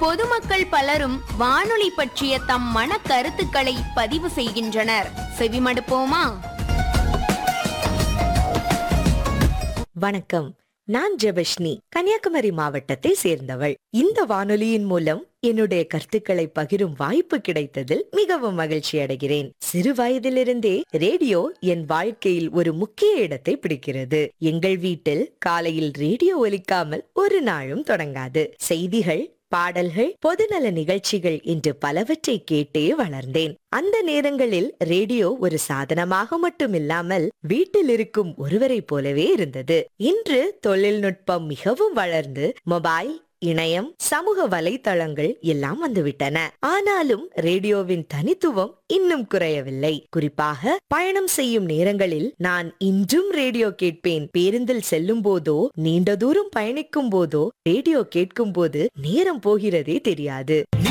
பொதுமக்கள் பலரும் வானொலி பற்றிய தம் மன கருத்துக்களை பதிவு செய்கின்றனர் செவிமடுப்போமா வணக்கம் நான் ஜெபஷ்னி கன்னியாகுமரி மாவட்டத்தை சேர்ந்தவள் இந்த வானொலியின் மூலம் என்னுடைய கருத்துக்களை பகிரும் வாய்ப்பு கிடைத்ததில் மிகவும் மகிழ்ச்சி அடைகிறேன் சிறு வயதிலிருந்தே ரேடியோ என் வாழ்க்கையில் ஒரு முக்கிய இடத்தை பிடிக்கிறது எங்கள் வீட்டில் காலையில் ரேடியோ ஒலிக்காமல் ஒரு நாளும் தொடங்காது செய்திகள் பாடல்கள் பொதுநல நிகழ்ச்சிகள் என்று பலவற்றை கேட்டே வளர்ந்தேன் அந்த நேரங்களில் ரேடியோ ஒரு சாதனமாக மட்டுமில்லாமல் வீட்டில் இருக்கும் ஒருவரைப் போலவே இருந்தது இன்று தொழில்நுட்பம் மிகவும் வளர்ந்து மொபைல் இணையம் சமூக வலைத்தளங்கள் எல்லாம் வந்துவிட்டன ஆனாலும் ரேடியோவின் தனித்துவம் இன்னும் குறையவில்லை குறிப்பாக பயணம் செய்யும் நேரங்களில் நான் இன்றும் ரேடியோ கேட்பேன் பேருந்தில் செல்லும் போதோ நீண்ட தூரம் பயணிக்கும் போதோ ரேடியோ கேட்கும் போது நேரம் போகிறதே தெரியாது நீ